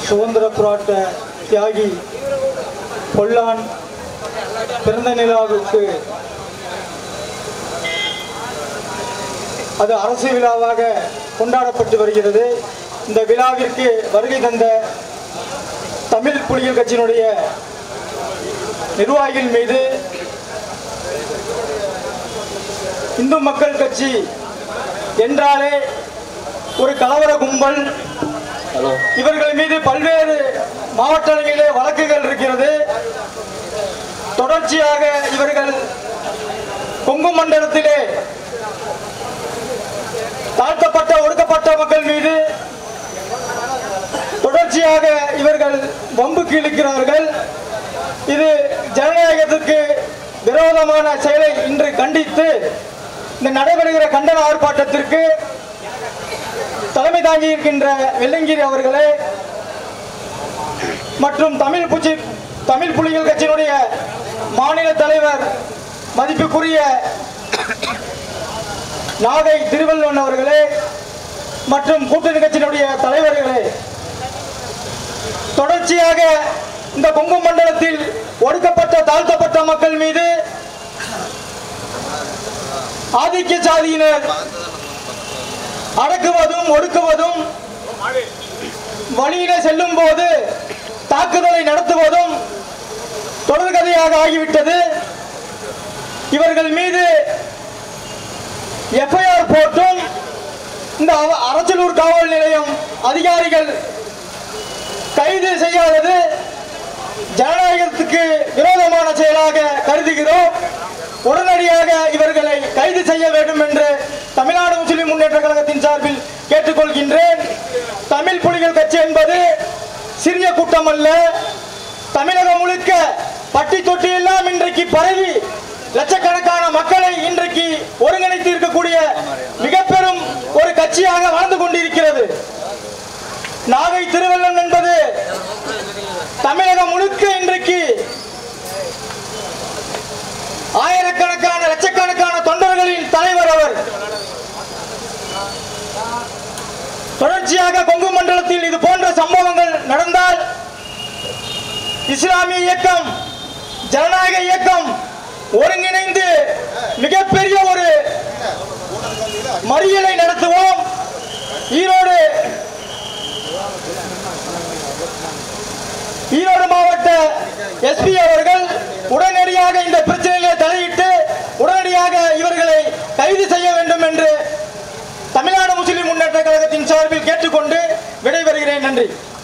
சுதந்திர போராட்ட தியாகி பொல்லான் பிறந்த நிலாவுக்கு அது அரசு விழாவாக கொண்டாடப்பட்டு வருகிறது இந்த விழாவிற்கு வருகை தந்த தமிழ் புலிகள் கட்சியினுடைய நிர்வாகிகள் மீது இந்து மக்கள் கட்சி என்றாலே ஒரு கலவர கும்பல் இவர்கள் மீது பல்வேறு மாவட்டங்களிலே வழக்குகள் இருக்கிறது தொடர்ச்சியாக இவர்கள் கொங்கு மண்டலத்திலே தாழ்த்தப்பட்ட ஒடுக்கப்பட்ட மக்கள் மீது தொடர்ச்சியாக இவர்கள் வம்புக்கு இழுக்கிறார்கள் இது ஜனநாயகத்திற்கு விரோதமான செயலை இன்று கண்டித்து இந்த நடைபெறுகிற கண்டன ஆர்ப்பாட்டத்திற்கு தலைமை தாங்கி இருக்கின்ற வெள்ளங்கிரி அவர்களே மற்றும் தமிழ் புச்சி தமிழ் புலிகள் கட்சியினுடைய மாநில தலைவர் மதிப்புக்குரிய நாகை திருவள்ளுவன் அவர்களே மற்றும் கூட்டணி கட்சியினுடைய தலைவர்களே தொடர்ச்சியாக இந்த கொங்கு மண்டலத்தில் ஒடுக்கப்பட்ட தாழ்த்தப்பட்ட மக்கள் மீது ஆதிக்க சாதியினர் அடக்குவதும் ஒடுக்குவதும் வழியிலே செல்லும் போது தாக்குதலை நடத்துவதும் தொடர்கதையாக ஆகிவிட்டது இவர்கள் மீது எஃப்ஐஆர் போட்டும் இந்த அவ- அரச்சலூர் காவல் நிலையம் அதிகாரிகள் கைது செய்யாதது ஜனநாயகத்துக்கு விரோதமான செயலாக கருதுகிறோம் உடனடியாக இவர்களை கைது செய்ய வேண்டும் என்று தமிழ்நாடு முஸ்லிம் முன்னேற்ற கழகத்தின் சார்பில் கேட்டுக்கொள்கின்றேன் தமிழ் புலிகள் கட்சி என்பது சிறிய கூட்டம் அல்ல தமிழகம் முழுக்க பட்டி தொட்டி எல்லாம் இன்றைக்கு பரவி லட்சக்கணக்கான மக்களை இன்றைக்கு ஒருங்கிணைத்து இருக்கக்கூடிய மிக பெரும் ஒரு கட்சியாக வாழ்ந்து கொண்டிருக்கிறது நாகை திருவள்ளம் என்பது தமிழகம் முழுக்க இன்றைக்கு ஆயிரக்கணக்கான லட்சக்கணக்கான தொண்டர்களின் தலைவர் அவர் தொடர்ச்சியாக கொங்கு மண்டலத்தில் இது போன்ற சம்பவங்கள் நடந்தால் இஸ்லாமிய இயக்கம் ஜனநாயக இயக்கம் ஒருங்கிணைந்து மிகப்பெரிய ஒரு மறியலை நடத்துவோம் ஈரோடு ஈரோடு மாவட்ட எஸ்பி அவர்கள் உடனடியாக இந்த பிரச்சனையிலே தலையிட்டு உடனடியாக இவர்களை கைது செய்ய வேண்டும் என்று தமிழ்நாடு முஸ்லிம் முன்னேற்ற கழகத்தின் சார்பில் கேட்டுக்கொண்டு விடைபெறுகிறேன் நன்றி